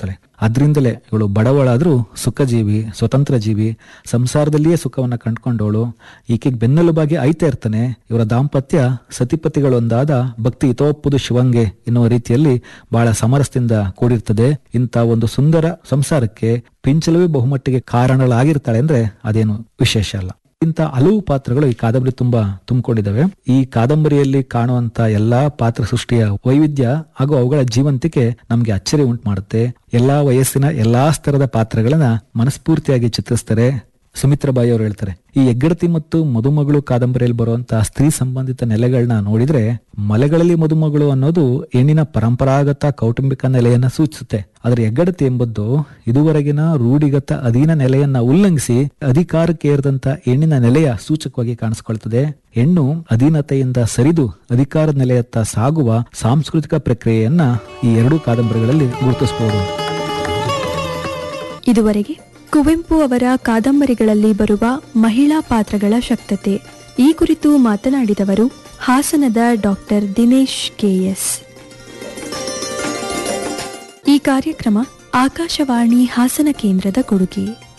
ಮಾಡ್ತಾಳೆ ಅದರಿಂದಲೇ ಇವಳು ಬಡವಳಾದ್ರೂ ಸುಖಜೀವಿ ಸ್ವತಂತ್ರ ಜೀವಿ ಸಂಸಾರದಲ್ಲಿಯೇ ಸುಖವನ್ನ ಕಂಡ್ಕೊಂಡವಳು ಈಕೆಗೆ ಬೆನ್ನೆಲುಬಾಗಿ ಆಯ್ತಾ ಇರ್ತಾನೆ ಇವರ ದಾಂಪತ್ಯ ಸತಿಪತಿಗಳೊಂದಾದ ಭಕ್ತಿ ಹಿತೋಪ್ಪುದು ಶಿವಂಗೆ ಎನ್ನುವ ರೀತಿಯಲ್ಲಿ ಬಹಳ ಸಮರಸದಿಂದ ಕೂಡಿರ್ತದೆ ಇಂಥ ಒಂದು ಸುಂದರ ಸಂಸಾರಕ್ಕೆ ಪಿಂಚಲವೇ ಬಹುಮಟ್ಟಿಗೆ ಕಾರಣಗಳಾಗಿರ್ತಾಳೆ ಅಂದ್ರೆ ಅದೇನು ವಿಶೇಷ ಅಲ್ಲ ಇಂಥ ಹಲವು ಪಾತ್ರಗಳು ಈ ಕಾದಂಬರಿ ತುಂಬಾ ತುಂಬಿಕೊಂಡಿದ್ದಾವೆ ಈ ಕಾದಂಬರಿಯಲ್ಲಿ ಕಾಣುವಂತ ಎಲ್ಲಾ ಪಾತ್ರ ಸೃಷ್ಟಿಯ ವೈವಿಧ್ಯ ಹಾಗೂ ಅವುಗಳ ಜೀವಂತಿಕೆ ನಮ್ಗೆ ಅಚ್ಚರಿ ಉಂಟು ಮಾಡುತ್ತೆ ಎಲ್ಲಾ ವಯಸ್ಸಿನ ಎಲ್ಲಾ ಸ್ತರದ ಪಾತ್ರಗಳನ್ನ ಮನಸ್ಫೂರ್ತಿಯಾಗಿ ಚಿತ್ರಿಸ್ತಾರೆ ಸುಮಿತ್ರಬಾಯಿ ಅವರು ಹೇಳ್ತಾರೆ ಈ ಹೆಗ್ಗಡತಿ ಮತ್ತು ಮದುಮಗಳು ಕಾದಂಬರಿಯಲ್ಲಿ ಬರುವಂತಹ ಸ್ತ್ರೀ ಸಂಬಂಧಿತ ನೆಲೆಗಳನ್ನ ನೋಡಿದ್ರೆ ಮಲೆಗಳಲ್ಲಿ ಮದುಮಗಳು ಅನ್ನೋದು ಹೆಣ್ಣಿನ ಪರಂಪರಾಗತ ಕೌಟುಂಬಿಕ ನೆಲೆಯನ್ನ ಸೂಚಿಸುತ್ತೆ ಆದ್ರೆ ಹೆಗ್ಗಡತಿ ಎಂಬುದು ಇದುವರೆಗಿನ ರೂಢಿಗತ ಅಧೀನ ನೆಲೆಯನ್ನ ಉಲ್ಲಂಘಿಸಿ ಅಧಿಕಾರಕ್ಕೆ ಏರಿದಂತ ಹೆಣ್ಣಿನ ನೆಲೆಯ ಸೂಚಕವಾಗಿ ಕಾಣಿಸ್ಕೊಳ್ತದೆ ಹೆಣ್ಣು ಅಧೀನತೆಯಿಂದ ಸರಿದು ಅಧಿಕಾರದ ನೆಲೆಯತ್ತ ಸಾಗುವ ಸಾಂಸ್ಕೃತಿಕ ಪ್ರಕ್ರಿಯೆಯನ್ನ ಈ ಎರಡೂ ಕಾದಂಬರಿಗಳಲ್ಲಿ ಗುರುತಿಸಬಹುದು ಇದುವರೆಗೆ ಕುವೆಂಪು ಅವರ ಕಾದಂಬರಿಗಳಲ್ಲಿ ಬರುವ ಮಹಿಳಾ ಪಾತ್ರಗಳ ಶಕ್ತತೆ ಈ ಕುರಿತು ಮಾತನಾಡಿದವರು ಹಾಸನದ ಡಾಕ್ಟರ್ ದಿನೇಶ್ ಕೆಎಸ್ ಈ ಕಾರ್ಯಕ್ರಮ ಆಕಾಶವಾಣಿ ಹಾಸನ ಕೇಂದ್ರದ ಕೊಡುಗೆ